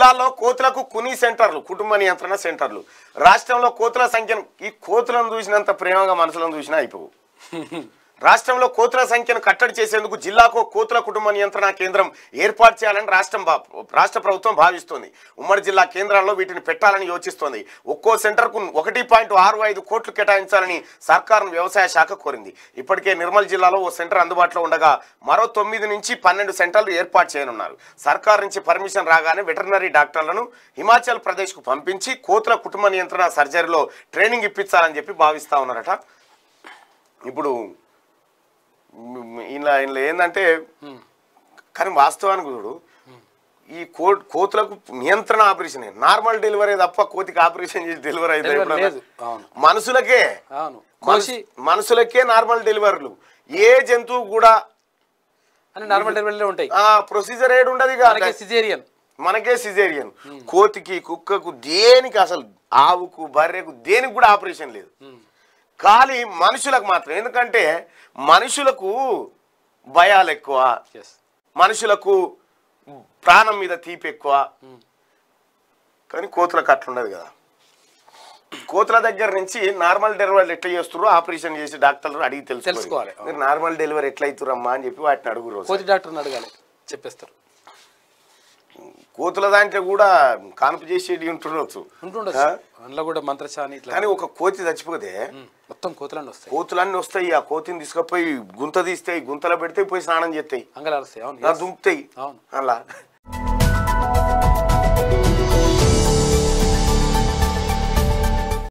జిల్లాలో కోతులకు కునీ సెంటర్లు కుటుంబ నియంత్రణ సెంటర్లు రాష్ట్రంలో కోతుల సంఖ్యను ఈ కోతులను చూసినంత ప్రేమగా మనుషులను చూసినా అయిపోవు రాష్ట్రంలో కోతుల సంఖ్యను కట్టడి చేసేందుకు జిల్లాకు కోతుల కుటుంబ నియంత్రణ కేంద్రం ఏర్పాటు చేయాలని రాష్ట్రం భా- రాష్ట్ర ప్రభుత్వం భావిస్తోంది ఉమ్మడి జిల్లా కేంద్రాల్లో వీటిని పెట్టాలని యోచిస్తోంది ఒక్కో సెంటర్కు ఒకటి పాయింట్ ఆరు ఐదు కోట్లు కేటాయించాలని సర్కారును వ్యవసాయ శాఖ కోరింది ఇప్పటికే నిర్మల్ జిల్లాలో ఓ సెంటర్ అందుబాటులో ఉండగా మరో తొమ్మిది నుంచి పన్నెండు సెంటర్లు ఏర్పాటు చేయనున్నారు సర్కార్ నుంచి పర్మిషన్ రాగానే వెటర్నరీ డాక్టర్లను హిమాచల్ ప్రదేశ్కు పంపించి కోతుల కుటుంబ నియంత్రణ సర్జరీలో ట్రైనింగ్ ఇప్పించాలని చెప్పి భావిస్తా ఉన్నారట ఇప్పుడు మ్, ఇలా ఇలా ఏంటంటే కానీ వాస్తవానికి చూడు ఈ కో కోతులకు నియంత్రణ ఆపరేషన్ నార్మల్ డెలివరీ తప్ప కోతికి ఆపరేషన్ చేసి డెలివరీ అయితే Delivery ఎప్పుడన్నా? లేదు. అవును. మనుషులకే అవును మనసు- కోసి మనుషులకే నార్మల్ డెలివరీలు ఏ జంతువు కూడా అని నార్మల్ డెలివరీలో ఉంటాయి ఆ ప్రొసీజర్ ఏడు ఉండదు ఇక మనకి సిజేరియన్ మనకే సిజేరియన్ కోతికి కుక్కకు దేనికి అసలు ఆవుకు బర్రెకు దేనికి కూడా ఆపరేషన్ లేదు ఖాళీ మనుషులకు మాత్రం ఎందుకంటే మనుషులకు భయాలు ఎక్కువ ఎస్ మనుషులకు ప్రాణం మీద తీపి ఎక్కువ కానీ కోతులకు అట్లుండదు కదా కోతుల దగ్గర నుంచి నార్మల్ డెలివరీ ఎట్లా చేస్తుర్రో ఆపరేషన్ చేసి డాక్టర్లు అడిగి తెలుసుకోవాలి తెలుసుకోవాలి. మీరు నార్మల్ డెలివరీ ఎట్లా అవుతురమ్మా అని చెప్పి వాటిని అడుగు రోజు కోతి డాక్టర్ని అడగాలి చెప్పేస్తారు కోతుల దాంట్లో కూడా కాన్పు చేసేది ఉంటుండొచ్చు ఉంటుండొచ్చు ఆ? అందులో కూడా మంత్రచాని ఇట్లా కానీ ఒక కోతి చచ్చిపోతే ఉమ్, మొత్తం కోతులన్నీ వస్తాయి కోతులన్నీ వస్తాయి ఆ కోతిని తీసుకుపోయి గుంత తీస్తాయి గుంతలో పెడితే పోయి స్నానం చేస్తాయి అంగలారుస్తాయి అవును నా yes. దుంకుతాయి అవును అలా